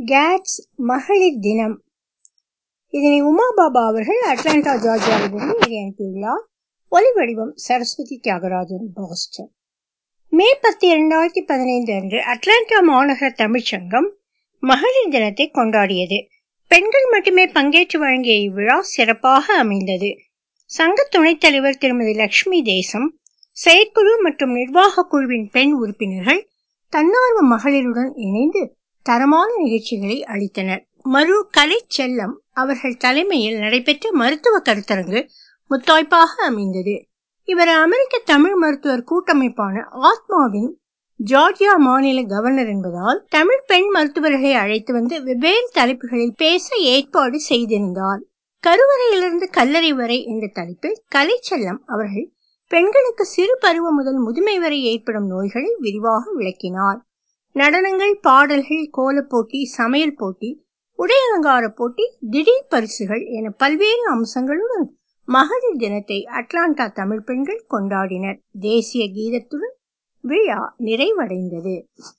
Gates மகளிர் தினம் இதனை உமா பாபா அவர்கள் அட்லாண்டா ஜார்ஜியாவிலிருந்து இதை அனுப்பியுள்ளார் ஒலி வடிவம் சரஸ்வதி தியாகராஜன் பாஸ்டன் மே பத்து இரண்டாயிரத்தி பதினைந்து அன்று அட்லாண்டா மாநகர தமிழ்ச்சங்கம் மகளிர் தினத்தை கொண்டாடியது பெண்கள் மட்டுமே பங்கேற்று வழங்கிய இவ்விழா சிறப்பாக அமைந்தது சங்க துணைத் தலைவர் திருமதி லட்சுமி தேசம் செயற்குழு மற்றும் நிர்வாக குழுவின் பெண் உறுப்பினர்கள் தன்னார்வ மகளிருடன் இணைந்து தரமான நிகழ்ச்சிகளை அளித்தனர் மரு கலை செல்லம் அவர்கள் தலைமையில் நடைபெற்ற மருத்துவ கருத்தரங்கு முத்தாய்ப்பாக அமைந்தது இவர் அமெரிக்க தமிழ் மருத்துவர் கூட்டமைப்பான ஆத்மாவின் ஜார்ஜியா மாநில கவர்னர் என்பதால் தமிழ் பெண் மருத்துவர்களை அழைத்து வந்து வெவ்வேறு தலைப்புகளில் பேச ஏற்பாடு செய்திருந்தார் கருவறையிலிருந்து கல்லறை வரை என்ற தலைப்பில் கலைச்செல்லம் அவர்கள் பெண்களுக்கு சிறு பருவம் முதல் முதுமை வரை ஏற்படும் நோய்களை விரிவாக விளக்கினார் நடனங்கள் பாடல்கள் கோலப் போட்டி சமையல் போட்டி உடை அலங்கார போட்டி திடீர் பரிசுகள் என பல்வேறு அம்சங்களுடன் மகளிர் தினத்தை அட்லாண்டா தமிழ் பெண்கள் கொண்டாடினர் தேசிய கீதத்துடன் விழா நிறைவடைந்தது